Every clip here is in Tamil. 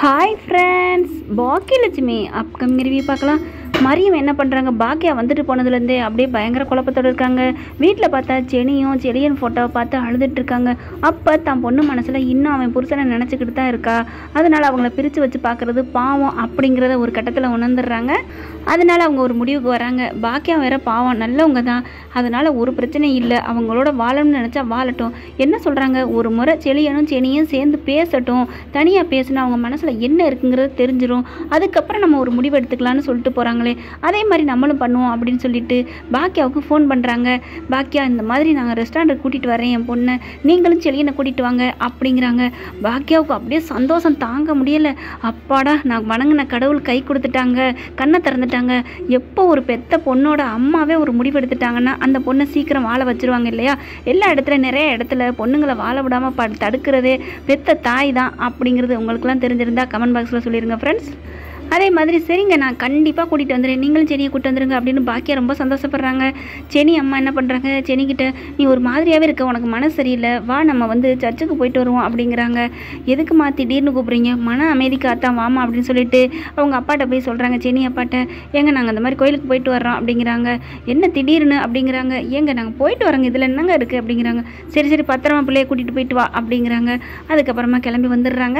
hi friends Bakiyalakshmi upcoming review பார்க்கலாம் மரியம் என்ன பண்ணுறாங்க பாக்கியா வந்துட்டு போனதுலேருந்தே அப்படியே பயங்கர குழப்பத்தோடு இருக்காங்க வீட்டில் பார்த்தா செனியும் செலியன் ஃபோட்டோவை பார்த்து அழுதுட்டு இருக்காங்க அப்போ தான் பொண்ணு மனசில் இன்னும் அவன் புருஷனை நினச்சிக்கிட்டு தான் இருக்கா அதனால் அவங்கள பிரித்து வச்சு பார்க்குறது பாவம் அப்படிங்கிறத ஒரு கட்டத்தில் உணர்ந்துடுறாங்க அதனால் அவங்க ஒரு முடிவுக்கு வராங்க பாக்கியா வேற பாவம் நல்லவங்க தான் அதனால் ஒரு பிரச்சனையும் இல்லை அவங்களோட வாழணும்னு நினச்சா வாழட்டும் என்ன சொல்கிறாங்க ஒரு முறை செலியனும் செனியும் சேர்ந்து பேசட்டும் தனியாக பேசினா அவங்க மனசில் என்ன இருக்குங்கிறது தெரிஞ்சிரும் அதுக்கப்புறம் நம்ம ஒரு முடிவு எடுத்துக்கலாம்னு சொல்லிட்டு போகிறாங்களே அதே மாதிரி நம்மளும் பண்ணுவோம் அப்படின்னு சொல்லிட்டு பாக்கியாவுக்கு ஃபோன் பண்ணுறாங்க பாக்கியா இந்த மாதிரி நாங்கள் ரெஸ்டாரண்ட்டுக்கு கூட்டிகிட்டு வரேன் என் பொண்ணை நீங்களும் செலியனை கூட்டிகிட்டு வாங்க அப்படிங்கிறாங்க பாக்கியாவுக்கு அப்படியே சந்தோஷம் தாங்க முடியலை அப்பாடா நான் வணங்கின கடவுள் கை கொடுத்துட்டாங்க கண்ணை திறந்துட்டாங்க எப்போ ஒரு பெத்த பொண்ணோட அம்மாவே ஒரு முடிவு எடுத்துட்டாங்கன்னா அந்த பொண்ணை சீக்கிரம் வாழ வச்சிருவாங்க இல்லையா எல்லா இடத்துல நிறைய இடத்துல பொண்ணுங்களை வாழ விடாமல் ப தடுக்கிறதே பெத்த தாய் தான் அப்படிங்கிறது உங்களுக்குலாம் தெரிஞ்சிருந்தா கமெண்ட் பாக்ஸில் சொல்லிடுங்க ஃப்ரெண்ட்ஸ் அதே மாதிரி சரிங்க நான் கண்டிப்பாக கூட்டிகிட்டு வந்துடுறேன் நீங்களும் செடியை கூட்டு வந்துருங்க அப்படின்னு பாக்கியா ரொம்ப சந்தோஷப்படுறாங்க செனி அம்மா என்ன பண்ணுறாங்க செனிக்கிட்ட நீ ஒரு மாதிரியாகவே இருக்க உனக்கு மனசு சரியில்லை வா நம்ம வந்து சர்ச்சுக்கு போயிட்டு வருவோம் அப்படிங்கிறாங்க எதுக்குமா திடீர்னு கூப்பிட்றீங்க மன அமைதிக்காத்தான் வாமா அப்படின்னு சொல்லிட்டு அவங்க அப்பாட்ட போய் சொல்கிறாங்க செனி அப்பாட்ட ஏங்க நாங்கள் அந்த மாதிரி கோயிலுக்கு போயிட்டு வர்றோம் அப்படிங்கிறாங்க என்ன திடீர்னு அப்படிங்கிறாங்க ஏங்க நாங்கள் போயிட்டு வரோங்க இதில் என்னங்க இருக்குது அப்படிங்கிறாங்க சரி சரி பத்திரமா பிள்ளைய கூட்டிகிட்டு போயிட்டு வா அப்படிங்கிறாங்க அதுக்கப்புறமா கிளம்பி வந்துடுறாங்க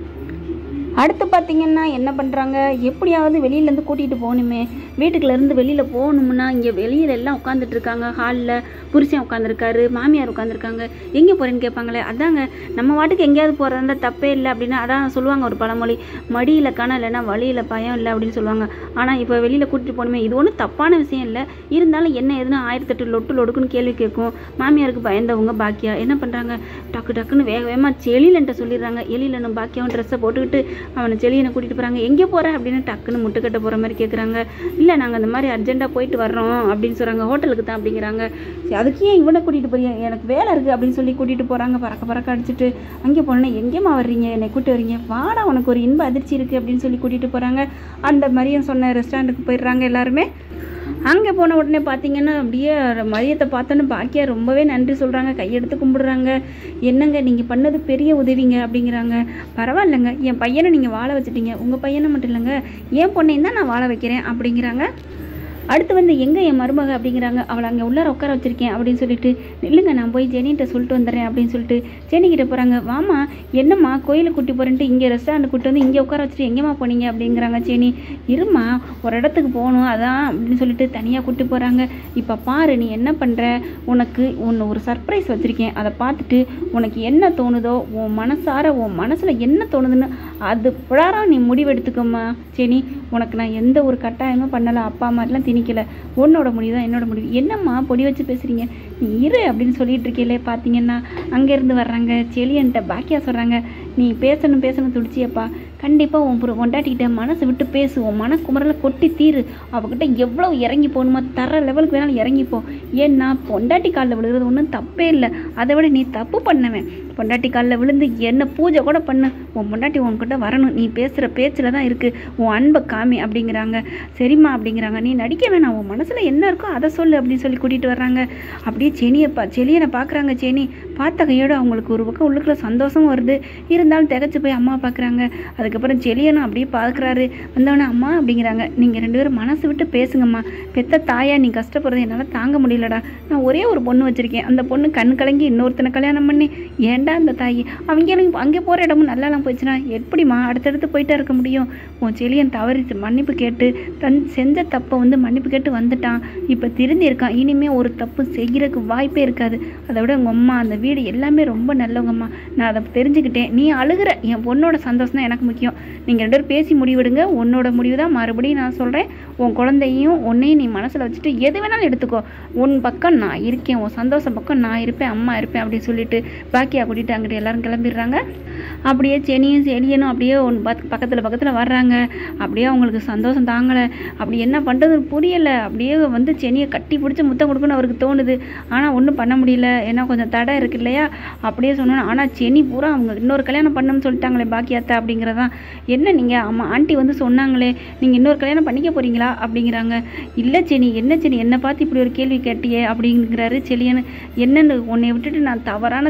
அடுத்து பார்த்தீங்கன்னா என்ன பண்ணுறாங்க எப்படியாவது வெளியிலேருந்து கூட்டிகிட்டு போகணுமே வீட்டுக்குள்ளேருந்து வெளியில் போகணும்னா இங்கே வெளியில் எல்லாம் உட்காந்துட்டு இருக்காங்க ஹாலில் புருஷன் உட்காந்துருக்காரு மாமியார் உட்காந்துருக்காங்க எங்கே போகிறேன்னு கேட்பாங்களே அதாங்க நம்ம வாட்டுக்கு எங்கேயாவது போகிறதா தப்பே இல்லை அப்படின்னா அதான் சொல்லுவாங்க ஒரு பழமொழி மடியில் காண இல்லைன்னா வழியில் பயம் இல்லை அப்படின்னு சொல்லுவாங்க ஆனால் இப்போ வெளியில் கூட்டிகிட்டு போகணுமே இது ஒன்றும் தப்பான விஷயம் இல்லை இருந்தாலும் என்ன எதுனா ஆயிரத்தெட்டு லொட்டு லொடுக்குன்னு கேள்வி கேட்கும் மாமியாருக்கு பயந்தவங்க பாக்கியா என்ன பண்ணுறாங்க டக்கு டக்குன்னு வேக வேகமாக செளிலன்ட்ட சொல்லிடுறாங்க எழிலனும் பாக்கியாவும் ட்ரெஸ்ஸை போட்டுக்கிட்டு அவனை செளியனை கூட்டிகிட்டு போகிறாங்க எங்கே போகிற அப்படின்னு டக்குன்னு முட்டுக்கட்ட போகிற மாதிரி கேட்குறாங்க இல்லை நாங்கள் அந்த மாதிரி அர்ஜென்ட்டாக போயிட்டு வர்றோம் அப்படின்னு சொல்கிறாங்க ஹோட்டலுக்கு தான் அப்படிங்கிறாங்க சரி, அதுக்கு ஏன் இவனை கூட்டிகிட்டு போறீங்க எனக்கு வேலை இருக்குது அப்படின்னு சொல்லி கூட்டிகிட்டு போகிறாங்க பறக்க பறக்க அடிச்சுட்டு அங்கே போனோன்னா எங்கேம்மா வர்றீங்க என்னை கூட்டு வரீங்க வாடா உனக்கு ஒரு இன்ப அதிர்ச்சி இருக்குது அப்படின்னு சொல்லி கூட்டிகிட்டு போகிறாங்க அந்த மாதிரியும் சொன்ன ரெஸ்டாரண்ட்டுக்கு போயிடுறாங்க எல்லாருமே அங்கே போன உடனே பார்த்தீங்கன்னா அப்படியே மதியத்தை பார்த்தோன்னு பாக்கியா ரொம்பவே நன்றி சொல்கிறாங்க கையெடுத்து கும்பிடுறாங்க என்னங்க நீங்கள் பண்ணது பெரிய உதவிங்க அப்படிங்கிறாங்க பரவாயில்லைங்க என் பையனை நீங்கள் வாழ வச்சுட்டீங்க உங்கள் பையனை மட்டும் இல்லைங்க என் பொண்ணையும் தான் நான் வாழ வைக்கிறேன் அப்படிங்கிறாங்க அடுத்து வந்து எங்கே என் மருமக அப்படிங்கிறாங்க அவளை அங்கே உள்ளார உட்கார வச்சிருக்கேன் அப்படின்னு சொல்லிட்டு நில்லுங்க நான் போய் ஜெனிகிட்ட சொல்லிட்டு வந்துடுறேன் அப்படின்னு சொல்லிட்டு ஜெனிகிட்ட போகிறாங்க வாமா என்னம்மா கோயிலுக்கு கூட்டி போகிறேன்ட்டு இங்கே ரெஸ்டாரண்ட் கூட்டி வந்து இங்கே உட்கார வச்சுட்டு எங்கேம்மா போனீங்க அப்படிங்கிறாங்க ஜெனி இருமா ஒரு இடத்துக்கு போகணும் அதான் அப்படின்னு சொல்லிட்டு தனியாக கூட்டி போகிறாங்க இப்போ பாரு நீ என்ன பண்ணுற உனக்கு ஒன்று ஒரு சர்ப்ரைஸ் வச்சுருக்கேன் அதை பார்த்துட்டு உனக்கு என்ன தோணுதோ உன் மனசார உன் மனசில் என்ன தோணுதுன்னு அது பிரகாரம் நீ முடிவெடுத்துக்கோம்மா ஜெனி உனக்கு நான் எந்த ஒரு கட்டாயமும் பண்ணலை அப்பா மாதிரிலாம் திணிக்கல உன்னோட முடிவு தான் என்னோட முடிவு என்னம்மா பொடி வச்சு பேசுகிறீங்க நீ இரு அப்படின்னு சொல்லிட்டு இருக்கீங்களே பார்த்தீங்கன்னா அங்கேருந்து வர்றாங்க செலியன்ட்ட பாக்கியா சொல்கிறாங்க நீ பேசணும் பேசணும் துடிச்சியப்பா கண்டிப்பாக உன் புரு பொண்டாட்டிக்கிட்ட மனசை விட்டு பேசு உன் மனக்குமரல கொட்டி தீரு அவகிட்ட எவ்வளோ இறங்கி போகணுமோ தர லெவலுக்கு வேணாலும் இறங்கிப்போ ஏன்னா பொண்டாட்டி காலில் விழுகிறது ஒன்றும் தப்பே இல்லை அதை விட நீ தப்பு பண்ணவன் பொண்டாட்டி காலில் விழுந்து என்ன பூஜை கூட பண்ணு உன் பொண்டாட்டி உன்கிட்ட வரணும் நீ பேசுகிற பேச்சில் தான் இருக்குது உன் அன்பை காமி அப்படிங்கிறாங்க சரிம்மா அப்படிங்கிறாங்க நீ நடிக்க வேணாம் உன் மனசில் என்ன இருக்கோ அதை சொல்லு அப்படின்னு சொல்லி கூட்டிகிட்டு வர்றாங்க அப்படியே செனியை பா செலியனை பார்க்குறாங்க செனி பார்த்த கையோடு அவங்களுக்கு ஒரு பக்கம் உள்ளுக்குள்ள சந்தோஷமும் வருது இருந்தாலும் திகச்சு போய் அம்மா பார்க்குறாங்க அதுக்கப்புறம் செலியனும் அப்படியே பார்க்குறாரு வந்தவொடனே அம்மா அப்படிங்கிறாங்க நீங்கள் ரெண்டு பேரும் மனசு விட்டு பேசுங்கம்மா பெத்த தாயா நீ கஷ்டப்படுறது என்னால் தாங்க முடியலடா நான் ஒரே ஒரு பொண்ணு வச்சுருக்கேன் அந்த பொண்ணு கண் கலங்கி இன்னொருத்தனை கல்யாணம் பண்ணி ஏன்டா அந்த தாய் அவங்க எனக்கு அங்கே போகிற இடமும் நல்லாலாம் போச்சுன்னா எப்படிம்மா அடுத்தடுத்து போயிட்டே இருக்க முடியும் உன் செலியன் தவறி மன்னிப்பு கேட்டு தன் செஞ்ச தப்பை வந்து மன்னிப்பு கேட்டு வந்துட்டான் இப்போ திருந்தி இருக்கான் இனிமேல் ஒரு தப்பு செய்கிறதுக்கு வாய்ப்பே இருக்காது அதை விட உங்கள் அம்மா அந்த வீடு எல்லாமே ரொம்ப நல்லவங்கம்மா நான் அதை தெரிஞ்சுக்கிட்டேன் நீ அழுகிற என் பொண்ணோட சந்தோஷம் தான் எனக்கு முக்கியம் நீங்கள் ரெண்டு பேரும் பேசி முடிவெடுங்க உன்னோட முடிவு தான் மறுபடியும் நான் சொல்கிறேன் உன் குழந்தையும் உன்னையும் நீ மனசில் வச்சுட்டு எது வேணாலும் எடுத்துக்கோ உன் பக்கம் நான் இருக்கேன் உன் சந்தோஷம் பக்கம் நான் இருப்பேன் அம்மா இருப்பேன் அப்படின்னு சொல்லிட்டு பாக்கியா கூட்டிகிட்டு அங்கிட்டு எல்லாரும் கிளம்பிடுறாங்க அப்படியே செனியும் செலியனும் அப்படியே ஒன்று பக் பக்கத்தில் பக்கத்தில் வர்றாங்க அப்படியே அவங்களுக்கு சந்தோஷம் தாங்கலை அப்படி என்ன பண்ணுறதுன்னு புரியலை அப்படியே வந்து செனியை கட்டி பிடிச்சி முத்தம் கொடுக்கணும்னு அவருக்கு தோணுது ஆனால் ஒன்றும் பண்ண முடியல ஏன்னா கொஞ்சம் தடை இருக்கு இல்லையா அப்படியே சொன்னோம் ஆனால் செனி பூரா அவங்க இன்னொரு கல்யாணம் பண்ணணும்னு சொல்லிட்டாங்களே பாக்கியாத்தா அப்படிங்கிறதான் என்ன நீங்கள் அம்மா ஆண்டி வந்து சொன்னாங்களே நீங்கள் இன்னொரு கல்யாணம் பண்ணிக்க போகிறீங்களா அப்படிங்கிறாங்க இல்லை செனி என்ன செனி என்னை பார்த்து இப்படி ஒரு கேள்வி கேட்டியே அப்படிங்கிறாரு செலியனு என்னன்னு உன்னை விட்டுட்டு நான் தவறான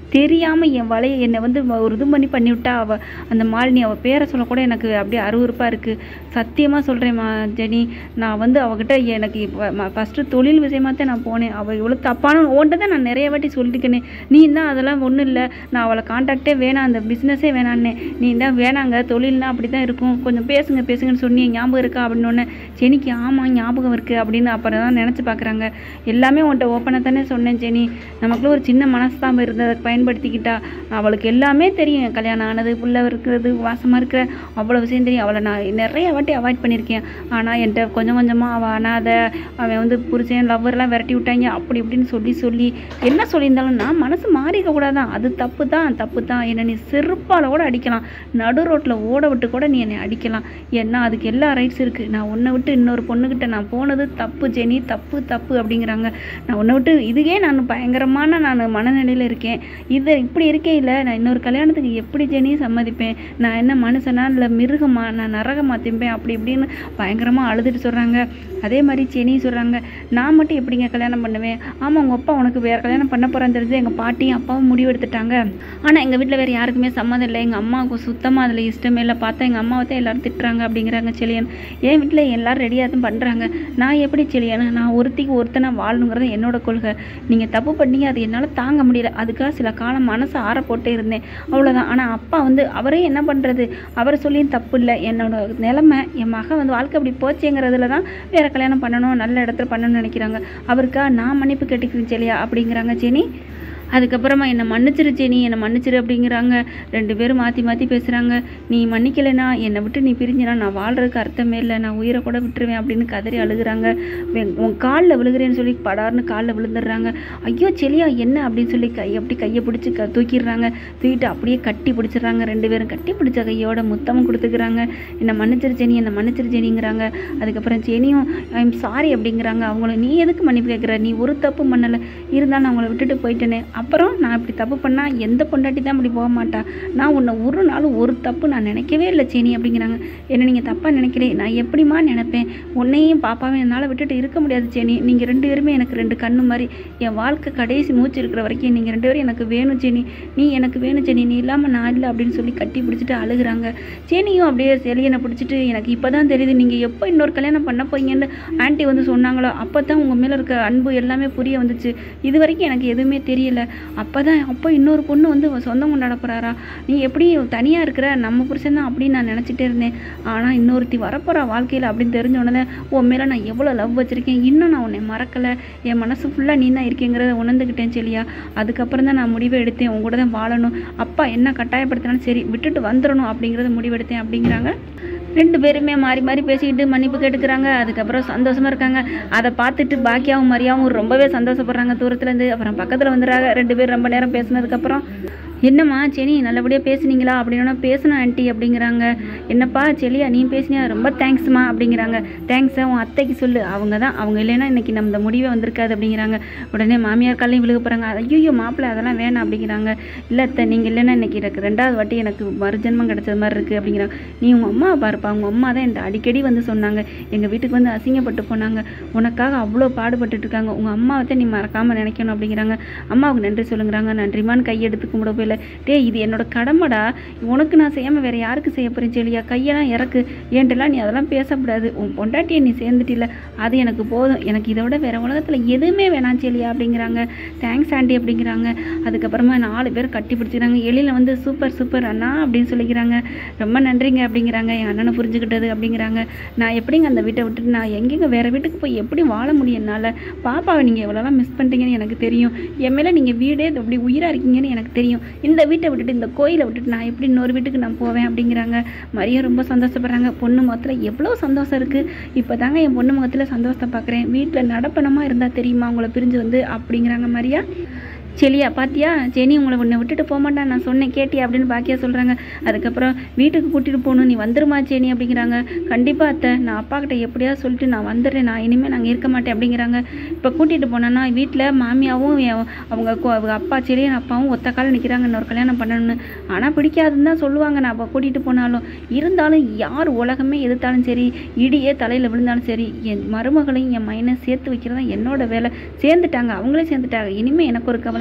தெரியாமல் என் வலையை என்னை வந்து ஒரு இது பண்ணி பண்ணிவிட்டா அவள் அந்த மாலினி அவள் பேரை சொல்லக்கூட எனக்கு அப்படியே அருவருப்பாக இருக்குது சத்தியமாக சொல்கிறேம்மா ஜெனி நான் வந்து அவகிட்ட எனக்கு ஃபஸ்ட்டு தொழில் விஷயமா தான் நான் போனேன் அவள் இவ்வளோ தப்பான ஓன்ட்டு தான் நான் நிறைய வாட்டி சொல்லியிருக்கேனே நீ தான் அதெல்லாம் ஒன்றும் இல்லை நான் அவளை காண்டாக்டே வேணாம் அந்த பிஸ்னஸே வேணான்னே நீ தான் வேணாங்க தொழில்னா அப்படி தான் இருக்கும் கொஞ்சம் பேசுங்க பேசுங்கன்னு சொன்னி ஞாபகம் இருக்கா அப்படின்னு ஒன்று ஜெனிக்கு ஆமாம் ஞாபகம் இருக்குது அப்படின்னு அப்புறம் தான் நினச்சி பார்க்குறாங்க எல்லாமே உன்ட்ட ஓப்பனாக தானே சொன்னேன் ஜெனி நமக்குள்ள ஒரு சின்ன மனஸ்தாபம் இருந்ததை பயன்படுத்திக்கிட்டா அவளுக்கு எல்லாமே தெரியும் கல்யாணம் ஆனது புள்ள இருக்கிறது வாசமாக இருக்கிற அவ்வளோ விஷயம் தெரியும் அவளை நான் நிறைய வாட்டி அவாய்ட் பண்ணியிருக்கேன் ஆனால் என்கிட்ட கொஞ்சம் கொஞ்சமாக அவள் அனாதை அவன் வந்து புருஷன் லவ்வர்லாம் விரட்டி விட்டாங்க அப்படி இப்படின்னு சொல்லி சொல்லி என்ன சொல்லியிருந்தாலும் நான் மனசு மாறிக்க கூடாதான் அது தப்பு தான் தப்பு தான் என்னை நீ செருப்பால் கூட அடிக்கலாம் நடு ரோட்டில் ஓட விட்டு கூட நீ என்னை அடிக்கலாம் ஏன்னா அதுக்கு எல்லா ரைட்ஸ் இருக்குது நான் உன்னை விட்டு இன்னொரு பொண்ணுக்கிட்ட நான் போனது தப்பு ஜெனி தப்பு தப்பு அப்படிங்கிறாங்க நான் உன்னை விட்டு இதுவே நான் பயங்கரமான நான் மனநிலையில் இருக்கேன் இது இப்படி இருக்கே இல்லை நான் இன்னொரு கல்யாணத்துக்கு எப்படி ஜெனி சம்மதிப்பேன் நான் என்ன மனுஷனா இல்லை மிருகமா நான் நரகமா திம்பேன் அப்படி இப்படின்னு பயங்கரமாக அழுதுட்டு சொல்கிறாங்க அதே மாதிரி ஜெனி சொல்கிறாங்க நான் மட்டும் எப்படிங்க கல்யாணம் பண்ணுவேன் ஆமாம் உங்கள் அப்பா உனக்கு வேறு கல்யாணம் பண்ண போகிறான்னு தெரிஞ்சு எங்கள் பாட்டியும் அப்பாவும் முடிவு எடுத்துட்டாங்க ஆனால் எங்கள் வீட்டில் வேறு யாருக்குமே சம்மதம் இல்லை எங்கள் அம்மாவுக்கு சுத்தமாக அதில் இஷ்டமே இல்லை பார்த்தா எங்கள் அம்மாவை தான் எல்லாரும் திட்டுறாங்க அப்படிங்கிறாங்க செலியன் என் வீட்டில் எல்லாரும் ரெடியாக தான் பண்ணுறாங்க நான் எப்படி செலியன் நான் ஒருத்திக்கு ஒருத்தனை வாழணுங்கிறது என்னோட கொள்கை நீங்கள் தப்பு பண்ணீங்க அது என்னால் தாங்க முடியல அதுக்காக சில காலம் மனசை ஆற போட்டே இருந்தேன் அவ்வளோதான் ஆனால் அப்பா வந்து அவரே என்ன பண்ணுறது அவர் சொல்லியும் தப்பு இல்லை என்னோட நிலைமை என் மகன் வந்து வாழ்க்கை அப்படி போச்சேங்கிறதுல தான் வேறு கல்யாணம் பண்ணணும் நல்ல இடத்துல பண்ணணும்னு நினைக்கிறாங்க அவருக்காக நான் மன்னிப்பு கேட்டுக்கிறேன் செலியா அப்படிங்கிறாங்க ஜெனி அதுக்கப்புறமா என்னை மன்னிச்சிரு ஜெனி என்னை மன்னிச்சிரு அப்படிங்கிறாங்க ரெண்டு பேரும் மாற்றி மாற்றி பேசுகிறாங்க நீ மன்னிக்கலைனா என்னை விட்டு நீ பிரிஞ்சினா நான் வாழ்றதுக்கு அர்த்தமே இல்லை நான் உயிரை கூட விட்டுருவேன் அப்படின்னு கதறி அழுகுறாங்க வெ- உன் காலில் விழுகிறேன்னு சொல்லி படார்னு காலில் விழுந்துடுறாங்க ஐயோ செலியா என்ன அப்படின்னு சொல்லி கை அப்படி கையை பிடிச்சி க தூக்கிடுறாங்க தூக்கிட்டு அப்படியே கட்டி பிடிச்சிடுறாங்க ரெண்டு பேரும் கட்டி பிடிச்ச கையோட முத்தமும் கொடுத்துக்கிறாங்க என்னை மன்னிச்சிரு ஜெனி என்னை மன்னிச்சிரு ஜெனிங்கிறாங்க அதுக்கப்புறம் ஜெனியும் ஐம் சாரி அப்படிங்கிறாங்க அவங்கள நீ எதுக்கு மன்னிப்பு கேட்குற நீ ஒரு தப்பு பண்ணலை இருந்தாலும் நான் அவங்கள விட்டுட்டு போயிட்டேனே அப்புறம் நான் இப்படி தப்பு பண்ணால் எந்த பொண்டாட்டி தான் இப்படி போக மாட்டா நான் உன்னை ஒரு நாளும் ஒரு தப்பு நான் நினைக்கவே இல்லை சேனி அப்படிங்கிறாங்க என்ன நீங்கள் தப்பாக நினைக்கிறே நான் எப்படிம்மா நினைப்பேன் உன்னையும் பாப்பாவையும் என்னால் விட்டுட்டு இருக்க முடியாது சேனி நீங்கள் ரெண்டு பேருமே எனக்கு ரெண்டு கண்ணு மாதிரி என் வாழ்க்கை கடைசி மூச்சு இருக்கிற வரைக்கும் நீங்கள் ரெண்டு பேரும் எனக்கு வேணும் சேனி நீ எனக்கு வேணும் சேனி நீ இல்லாமல் நான் இல்லை அப்படின்னு சொல்லி கட்டி பிடிச்சிட்டு அழுகுறாங்க சேனியும் அப்படியே செலியனை பிடிச்சிட்டு எனக்கு இப்போ தான் தெரியுது நீங்கள் எப்போ இன்னொரு கல்யாணம் பண்ண போறீங்கன்னு ஆன்ட்டி வந்து சொன்னாங்களோ அப்போ தான் உங்கள் மேலே இருக்க அன்பு எல்லாமே புரிய வந்துச்சு இது வரைக்கும் எனக்கு எதுவுமே தெரியல அப்போ தான் அப்போ இன்னொரு பொண்ணு வந்து சொந்தம் கொண்டாட போகிறாரா நீ எப்படி தனியாக இருக்கிற நம்ம புருஷன் தான் அப்படின்னு நான் நினச்சிட்டே இருந்தேன் ஆனால் இன்னொருத்தி வரப்போகிறா வாழ்க்கையில் அப்படின்னு தெரிஞ்ச உடனே உன் மேலே நான் எவ்வளோ லவ் வச்சுருக்கேன் இன்னும் நான் உன்னை மறக்கலை என் மனசு ஃபுல்லாக நீ தான் இருக்கேங்கிறத உணர்ந்துக்கிட்டேன் செலியா அதுக்கப்புறம் தான் நான் முடிவு எடுத்தேன் உன் கூட தான் வாழணும் அப்பா என்ன கட்டாயப்படுத்தினாலும் சரி விட்டுட்டு வந்துடணும் அப்படிங்கிறத முடிவெடுத்தேன் அப்படிங்கிறாங்க ரெண்டு பேருமே மாறி மாறி பேசிக்கிட்டு மன்னிப்பு கேட்டுக்கிறாங்க அதுக்கப்புறம் சந்தோஷமா இருக்காங்க அதை பார்த்துட்டு பாக்கியாவும் மரியாவும் ரொம்பவே சந்தோஷப்படுறாங்க தூரத்துலேருந்து அப்புறம் பக்கத்தில் வந்துடுறாங்க ரெண்டு பேரும் ரொம்ப நேரம் பேசினதுக்கப்புறம் என்னம்மா செனி நல்லபடியாக பேசுனீங்களா அப்படின்னா பேசணும் ஆண்டி அப்படிங்கிறாங்க என்னப்பா செலியா நீ பேசினியா ரொம்ப தேங்க்ஸ்மா அப்படிங்கிறாங்க தேங்க்ஸை உன் அத்தைக்கு சொல்லு அவங்க தான் அவங்க இல்லைன்னா இன்னைக்கு நம்ம இந்த முடிவே வந்திருக்காது அப்படிங்கிறாங்க உடனே மாமியார் காலையும் விழுக போகிறாங்க ஐயோ மாப்பிள்ளை அதெல்லாம் வேணாம் அப்படிங்கிறாங்க இல்லை அத்தை நீங்கள் இல்லைன்னா இன்னைக்கு எனக்கு ரெண்டாவது வாட்டி எனக்கு மறுஜென்மம் கிடைச்சது மாதிரி இருக்குது அப்படிங்கிறாங்க நீ உங்கள் அம்மாவை பாருப்பா உங்கள் அம்மா தான் என்கிட்ட அடிக்கடி வந்து சொன்னாங்க எங்கள் வீட்டுக்கு வந்து அசிங்கப்பட்டு போனாங்க உனக்காக அவ்வளோ பாடுபட்டுட்டு இருக்காங்க உங்கள் அம்மாவை தான் நீ மறக்காமல் நினைக்கணும் அப்படிங்கிறாங்க அம்மாவுக்கு நன்றி சொல்லுங்கிறாங்க நன்றிமான்னு கையெடுத்து கும்பிட போயில டேய் இது என்னோட கடமைடா உனக்கு நான் செய்யாமல் வேற யாருக்கு செய்ய போகிறேன் செலியா கையெல்லாம் இறக்கு ஏன்ட்டெல்லாம் நீ அதெல்லாம் பேசக்கூடாது உன் பொண்டாட்டியை நீ சேர்ந்துட்டில்ல அது எனக்கு போதும் எனக்கு இதை விட வேற உலகத்தில் எதுவுமே வேணாம் செலியா அப்படிங்கிறாங்க தேங்க்ஸ் ஆண்டி அப்படிங்கிறாங்க அதுக்கப்புறமா நாலு பேர் கட்டி பிடிச்சிக்கிறாங்க எழில வந்து சூப்பர் சூப்பர் அண்ணா அப்படின்னு சொல்லிக்கிறாங்க ரொம்ப நன்றிங்க அப்படிங்கிறாங்க என் அண்ணனை புரிஞ்சுக்கிட்டது அப்படிங்கிறாங்க நான் எப்படிங்க அந்த வீட்டை விட்டுட்டு நான் எங்கெங்க வேற வீட்டுக்கு போய் எப்படி வாழ முடியும் என்னால் பாப்பாவை நீங்கள் எவ்வளோலாம் மிஸ் பண்ணிட்டீங்கன்னு எனக்கு தெரியும் என் மேலே நீங்கள் வீடே அப்படி உயிராக இருக்கீங்கன்னு எனக்கு தெரியும் இந்த வீட்டை விட்டுட்டு இந்த கோயிலை விட்டுட்டு நான் எப்படி இன்னொரு வீட்டுக்கு நான் போவேன் அப்படிங்கிறாங்க மரியா ரொம்ப சந்தோஷப்படுறாங்க பொண்ணு முகத்தில் எவ்வளோ சந்தோஷம் இருக்குது இப்போ தாங்க என் பொண்ணு முகத்தில் சந்தோஷத்தை பார்க்குறேன் வீட்டில் நடப்பணமாக இருந்தால் தெரியுமா உங்களை பிரிஞ்சு வந்து அப்படிங்கிறாங்க மரியா செலியா பாத்தியா ஜெனி உங்களை உன்னை விட்டுட்டு போக மாட்டேன் நான் சொன்னேன் கேட்டியா அப்படின்னு பாக்கியா சொல்கிறாங்க அதுக்கப்புறம் வீட்டுக்கு கூட்டிகிட்டு போகணும் நீ வந்துருமா ஜெனி அப்படிங்கிறாங்க கண்டிப்பாக அத்தை நான் அப்பா கிட்ட எப்படியாவது சொல்லிட்டு நான் வந்துடுறேன் நான் இனிமேல் நாங்கள் இருக்க மாட்டேன் அப்படிங்கிறாங்க இப்போ கூட்டிகிட்டு போனேன்னா வீட்டில் மாமியாவும் என் அவங்க கு- அவங்க அப்பா செலியன் அப்பாவும் ஒத்த கால நிற்கிறாங்க இன்னொரு கல்யாணம் பண்ணணும்னு ஆனால் பிடிக்காதுன்னு தான் சொல்லுவாங்க நான் அப்போ கூட்டிகிட்டு போனாலும் இருந்தாலும் யார் உலகமே எதிர்த்தாலும் சரி இடியே தலையில் விழுந்தாலும் சரி என் மருமகளையும் என் மைனை சேர்த்து வைக்கிறது தான் என்னோட வேலை சேர்ந்துட்டாங்க அவங்களே சேர்ந்துட்டாங்க இனிமேல் எனக்கு ஒரு கவலை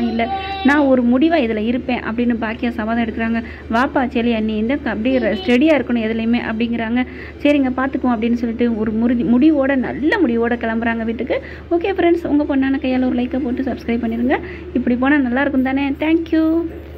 சமாதானம் இல்லை நான் ஒரு முடிவாக இதில் இருப்பேன் அப்படின்னு பாக்கியா சமாதானம் எடுக்கிறாங்க வாப்பா செலியா நீ இந்த அப்படியே ஸ்டெடியாக இருக்கணும் எதுலேயுமே அப்படிங்கிறாங்க சரிங்க பார்த்துக்குவோம் அப்படின்னு சொல்லிட்டு ஒரு முடி முடிவோட நல்ல முடிவோட கிளம்புறாங்க வீட்டுக்கு ஓகே ஃப்ரெண்ட்ஸ் உங்கள் பொண்ணான கையால் ஒரு லைக்கை போட்டு சப்ஸ்கிரைப் பண்ணிடுங்க இப்படி போனால் நல்லா இருக்கும் தானே தேங்க்யூ